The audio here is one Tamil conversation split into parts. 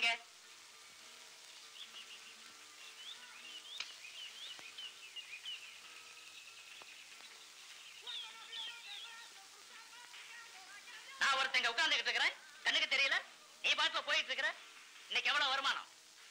வாங்க நான் ஒருத்தங்க உட்கார்ந்துகிட்டு இருக்கிறேன் கண்ணுக்கு தெரியல நீ பாட்டுல போயிட்டு இருக்கிற இன்னைக்கு எவ்வளவு வருமானம்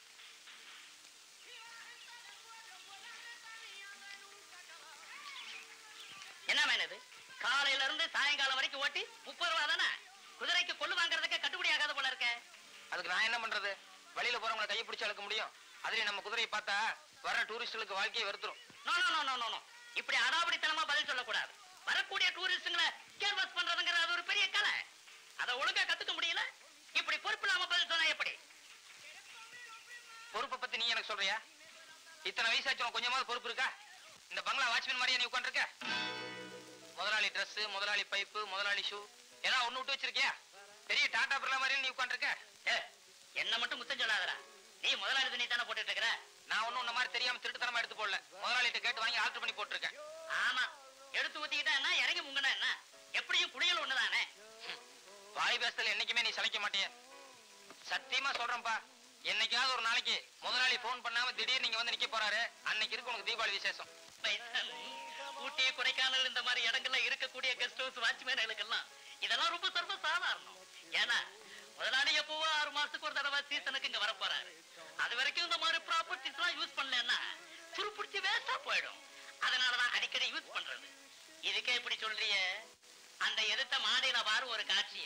என்ன மேன் இது காலையில இருந்து சாயங்காலம் வரைக்கும் ஓட்டி முப்பது ரூபா தானே குதிரைக்கு கொள்ளு வாங்குறதுக்கு கட்டுப்படி ஆகாத போல இருக்க அதுக்கு நான் என்ன பண்றது வழியில போறவங்களை கையை பிடிச்சு அழுக்க முடியும் அதுலயும் நம்ம குதிரையை பார்த்தா வர டூரிஸ்டுகளுக்கு வாழ்க்கையை வெறுத்துரும் no no no no no no இப்படி அடாவடித்தனமா பதில் சொல்லக்கூடாது வரக்கூடிய டூரிஸ்டுங்களை கேர்வஸ் பண்றதுங்கிறது அது ஒரு பெரிய கலை அதை ஒழுங்கா கத்துக்க முடியல இப்படி பொறுப்பு இல்லாம பதில் சொன்னா எப்படி பொறுப்பை பத்தி நீ எனக்கு சொல்றியா இத்தனை வயசாச்சு உனக்கு கொஞ்சமாவது பொறுப்பு இருக்கா இந்த பங்களா வாட்ச்மேன் மாதிரியா நீ உட்காந்துருக்க முதலாளி Dress முதலாளி பைப்பு முதலாளி ஷூ ஏதாவது ஒண்ணு விட்டு வச்சிருக்கியா பெரிய டாடா பிர்லா மாதிரி நீ உட்காந்துருக்க ஏ, என்ன மட்டும் முத்தம் சொல்லாதடா நீ முதலாளி துணி தானே போட்டுட்டு இருக்கிற நான் ஒண்ணும் உன்ன மாதிரி தெரியாம திருட்டுத்தனமா எடுத்து போடல முதலாளிகிட்ட கேட்டு வாங்கி ஆல்டர் பண்ணி போட்டிருக்கேன் ஆமா எடுத்து ஊத்திக்கிட்டா என்ன இறங்கி முங்கினா என்ன எப்படியும் குளியல் ஒண்ணுதானே வாய் பேசல என்னைக்குமே நீ சளைக்க மாட்டிய சத்தியமா சொல்றேன்ப்பா என்னைக்காவது ஒரு நாளைக்கு முதலாளி போன் பண்ணாம திடீர்னு நீங்க வந்து நிக்க போறாரு அன்னைக்கு இருக்கு உனக்கு தீபாவளி விசேஷம் பைசன், ஊட்டி கொடைக்கானல் இந்த மாதிரி இடங்கள்ல இருக்கக்கூடிய கெஸ்ட் ஹவுஸ் வாட்ச்மேன்களுக்கெல்லாம் இதெல்லாம் ரொம்ப சர்வ சாதாரணம் ஏன்னா முதலாளி எப்பவோ ஆறு மாசத்துக்கு ஒரு தடவை சீசனுக்கு இங்க வர போறாரு அது வரைக்கும் இந்த மாதிரி ப்ராப்பர்ட்டிஸ் எல்லாம் யூஸ் பண்ணலன்னா துருப்பிடிச்சு வேஸ்டா போயிடும் அதனாலதான் அடிக்கடி யூஸ் பண்றது இதுக்கே இப்படி சொல்றிய அந்த எதிர்த்த மாடியில பாரு ஒரு காட்சிய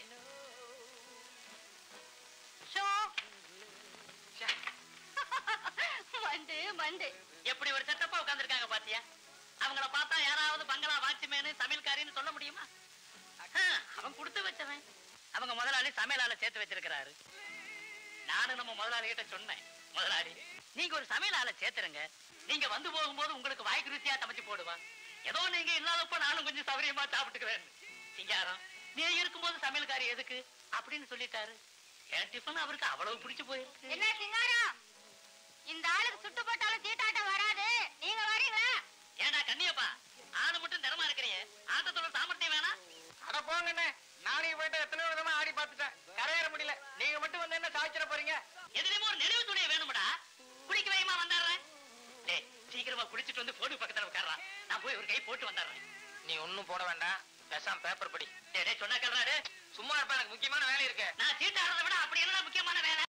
மண்டு மண்டு எப்படி ஒரு செட்டப்பா உட்கார்ந்திருக்காங்க பாத்தியா அவங்கள பார்த்தா யாராவது பங்களா வாட்ச்மேனு சமையல்காரின்னு சொல்ல முடியுமா ஆ, அவன் கொடுத்து வச்சவன் அவங்க முதலாளி சமையலால சேர்த்து வச்சிருக்கிறாரு நானும் நம்ம முதலாளி கிட்ட சொன்னேன் முதலாளி நீங்க ஒரு சமையலால சேர்த்துருங்க நீங்க வந்து போகும்போது உங்களுக்கு வாய்க்கு ருசியா சமைச்சு போடுவா ஏதோ நீங்க இல்லாதப்ப நானும் கொஞ்சம் சௌரியமா சாப்பிட்டுக்கிறேன் சிங்காரம் நீ இருக்கும்போது சமையல்காரி எதுக்கு அப்படின்னு சொல்லிட்டாரு என் டிஃபன் அவருக்கு அவ்வளவு பிடிச்சு போயிருக்கு என்ன சிங்காரம் இந்த ஆளுக்கு சுட்டு போட்டாலும் சீட்டாட்டம் வராது நீங்க வரீங்களா ஏண்டா கண்ணியப்பா ஆளு மட்டும் திறமா இருக்கிறீங்க ஆட்டத்தோட சாமர்த்தியம் வேணாம் அட போங்கண்ணே நானே போயிட்டு எத்தனையோ விதமா ஆடி பார்த்துட்டேன் கரையேற முடியல நீங்க மட்டும் வந்து என்ன சாய்ச்சிட போறீங்க எதுலயுமே ஒரு நெளிவு துணியை வேணும்டா குளிக்க வைமா வந்துடுறேன் டேய் சீக்கிரமா குளிச்சிட்டு வந்து போடு பக்கத்துல உட்கார்றான் நான் போய் ஒரு கை போட்டு வந்துடுறேன் நீ ஒண்ணும் போட வேண்டாம் பேசாம பேப்பர் படி டேய் டேய் சொன்னா கேள்றா டேய் சும்மா இருப்ப எனக்கு முக்கியமான வேலை இருக்கு நான் சீட்டு ஆடுறதை விட அப்படி என்னடா முக்கியமான வேலை